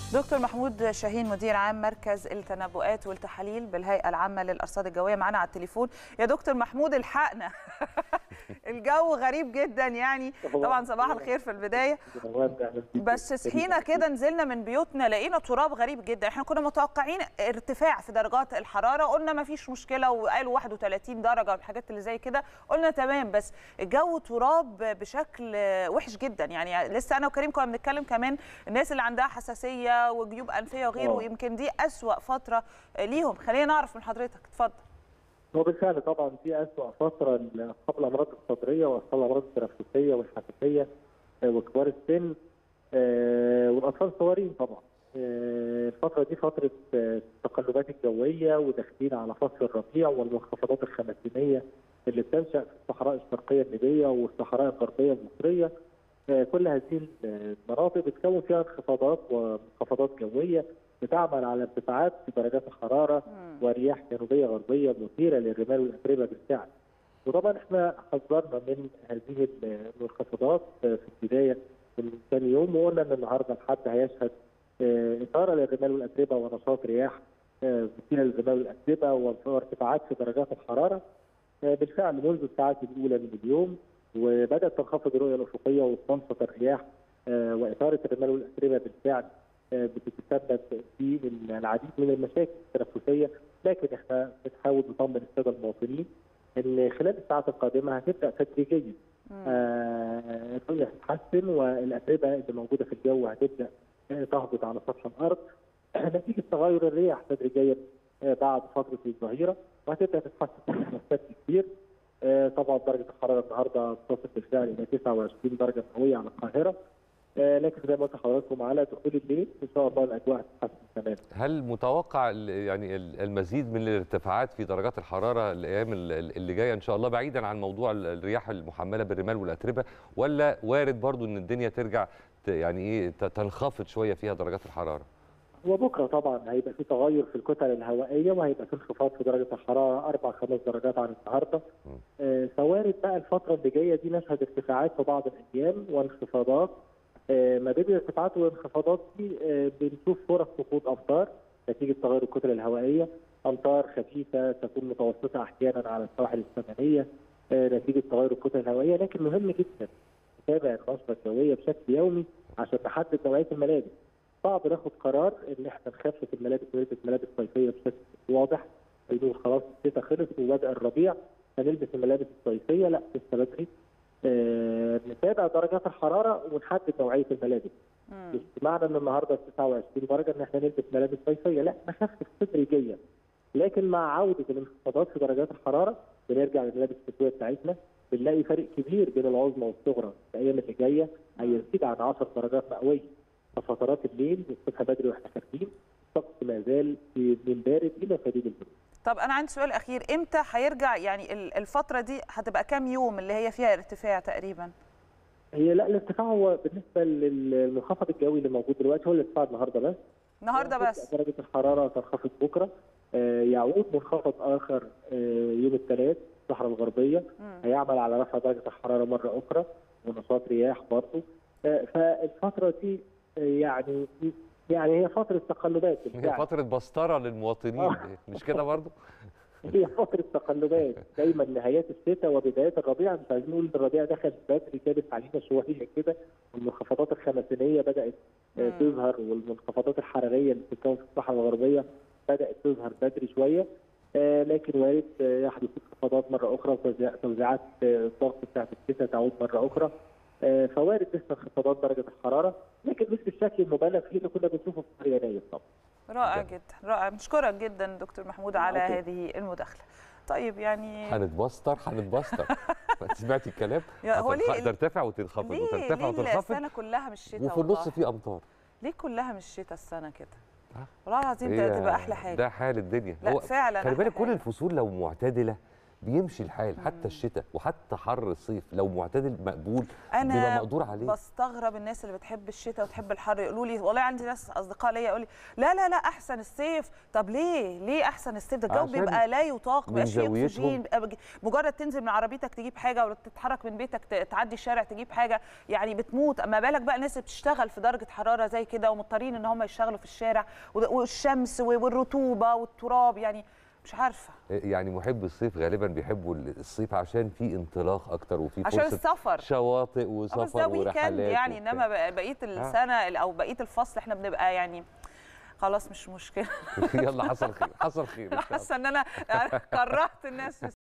دكتور محمود شاهين مدير عام مركز التنبؤات والتحاليل بالهيئه العامه للارصاد الجويه معانا على التليفون يا دكتور محمود الحقنا الجو غريب جدا يعني طبعا صباح الخير في البدايه بس صحينا كده نزلنا من بيوتنا لقينا تراب غريب جدا احنا كنا متوقعين ارتفاع في درجات الحراره قلنا ما فيش مشكله وقالوا 31 درجه والحاجات اللي زي كده قلنا تمام بس الجو تراب بشكل وحش جدا يعني لسه انا وكريم كنا بنتكلم كمان الناس اللي عندها حساسيه وجيوب انفيه وغيره ويمكن دي اسوا فتره ليهم خلينا نعرف من حضرتك اتفضل هو بالفعل طبعا دي اسوء فتره لاصحاب الامراض الصدريه واصحاب الامراض التنفسيه والحساسيه وكبار السن والاطفال الصغيرين طبعا الفتره دي فتره التقلبات الجويه وداخلين على فصل الربيع والمنخفضات الخمسينيه اللي بتنشا في الصحراء الشرقيه الليبيه والصحراء الغربيه المصريه كل هذه المناطق بتكون فيها انخفاضات ومنخفضات جويه بتعمل على ارتفاعات في درجات الحراره مم. ورياح جنوبيه غربيه مثيره للرمال والاتربه بالفعل. وطبعا احنا حذرنا من هذه المنخفضات في البدايه من ثاني يوم وقلنا ان النهارده الحد هيشهد اثاره للرمال والاتربه ونشاط رياح مثيره للرمال والاتربه وارتفاعات في درجات الحراره. بالفعل منذ الساعات الاولى من اليوم وبدات تنخفض الرؤيه الافقيه وتنشط الرياح واثاره الرمال والاتربه بالفعل بتتسبب في العديد من المشاكل التنفسيه لكن احنا بنحاول نطمن الساده المواطنين ان خلال الساعات القادمه هتبدا تدريجيا الرؤيه هتتحسن والاتربه اللي موجوده في الجو هتبدا تهبط على سطح الارض نتيجه تغير الرياح تدريجيا بعد فتره الظهيره وهتبدا تتحسن بشكل كبير طبعا درجه الحراره النهارده تصل بالفعل الى 29 درجه مئويه على القاهره لكن زي ما قلت لحضراتكم على دخول الليل ان شاء الله الاجواء تتحسن تماما. هل متوقع يعني المزيد من الارتفاعات في درجات الحراره الايام اللي جايه ان شاء الله بعيدا عن موضوع الرياح المحمله بالرمال والاتربه ولا وارد برضو ان الدنيا ترجع يعني ايه تنخفض شويه فيها درجات الحراره؟ هو بكره طبعا هيبقى في تغير في الكتل الهوائيه وهيبقى في انخفاض في درجه الحراره اربع خمس درجات عن النهارده. آه فوارد بقى الفتره اللي جايه دي نشهد ارتفاعات في بعض الايام وانخفاضات آه ما بين الارتفاعات والانخفاضات دي آه بنشوف فرص سقوط امطار نتيجه تغير الكتل الهوائيه، امطار خفيفه تكون متوسطه احيانا على السواحل الشماليه نتيجه تغير الكتل الهوائيه لكن مهم جدا نتابع النشره الجويه بشكل يومي عشان نحدد نوعيه الملابس. صعب ناخد قرار ان احنا نخفف الملابس ونلبس ملابس صيفيه بشكل واضح نقول خلاص الشتاء خلص وبدا الربيع هنلبس الملابس الصيفيه لا لسه بدري آه نتابع درجات الحراره ونحدد نوعيه الملابس مش معنى ان النهارده 29 درجه ان احنا نلبس ملابس صيفيه لا نخفف تدريجيا لكن مع عوده الانخفاضات في درجات الحراره بنرجع للملابس الشتويه بتاعتنا بنلاقي فرق كبير بين العظمى والصغرى الايام اللي جايه هيزيد عن 10 درجات مئويه ففترات الليل والصبح بدري واحنا خارجين الطقس ما زال من بارد الى شديد البرود. طب انا عندي سؤال اخير امتى هيرجع يعني الفتره دي هتبقى كام يوم اللي هي فيها ارتفاع تقريبا؟ هي لا الارتفاع هو بالنسبه للمنخفض الجوي اللي موجود دلوقتي هو الارتفاع النهارده بس. النهارده بس. درجه الحراره تنخفض بكره آه يعود منخفض اخر آه يوم الثلاث الصحراء الغربيه م. هيعمل على رفع درجه الحراره مره اخرى ونشاط رياح برضه آه فالفتره دي يعني يعني هي فتره تقلبات هي فتره بسطره للمواطنين مش كده برضه؟ هي فتره تقلبات دايما نهايات الشتاء وبدايات الربيع مش عايزين نقول الربيع دخل بدري كابت علينا شويه كده والمنخفضات الخمسينيه بدات مم. تظهر والمنخفضات الحراريه اللي بتتكون في الصحراء الغربيه بدات تظهر بدري شويه آه لكن وارد يحدث انخفاضات مره اخرى وتوزيعات الضغط بتاعت الشتاء تعود مره اخرى فوارد لسه انخفاضات درجه الحراره لكن مش بالشكل المبالغ فيه اللي كنا بنشوفه في شهر يناير طبعا. رائع جدا رائع بنشكرك جدا دكتور محمود على أوكي. هذه المداخله. طيب يعني هنتبستر هنتبستر سمعتي الكلام؟ هو ليه ترتفع وتنخفض ليه وترتفع ليه وتنخفض السنه كلها مش شتاء وفي النص في امطار ليه كلها مش شتاء السنه كده؟ والله العظيم ده تبقى احلى حاجه ده حال الدنيا لا هو فعلا خلي بالك كل الفصول لو معتدله بيمشي الحال حتى الشتاء وحتى حر الصيف لو معتدل مقبول بيبقى انا مقدور عليه بستغرب الناس اللي بتحب الشتاء وتحب الحر يقولوا لي والله عندي ناس اصدقاء ليا يقول لي لا لا لا احسن الصيف طب ليه ليه احسن الصيف ده الجو عشان بيبقى لا يطاق من بيبقاش فيه زاويتهم. اكسجين بيبقى بج- مجرد تنزل من عربيتك تجيب حاجه ولا تتحرك من بيتك ت- تعدي الشارع تجيب حاجه يعني بتموت اما بالك بقى الناس اللي بتشتغل في درجه حراره زي كده ومضطرين ان هم يشتغلوا في الشارع وده- والشمس والرطوبه والتراب يعني مش عارفه يعني محب الصيف غالبا بيحبوا الصيف عشان في انطلاق اكتر وفي عشان فرصه السفر شواطئ اه بس وسفر ده ويكند ورحلات يعني وبتاع. انما بق- بقيه السنه او بقيه الفصل احنا بنبقى يعني خلاص مش مشكله يلا حصل خير حصل خير إن شاء الله. حاسه ان انا كرهت الناس في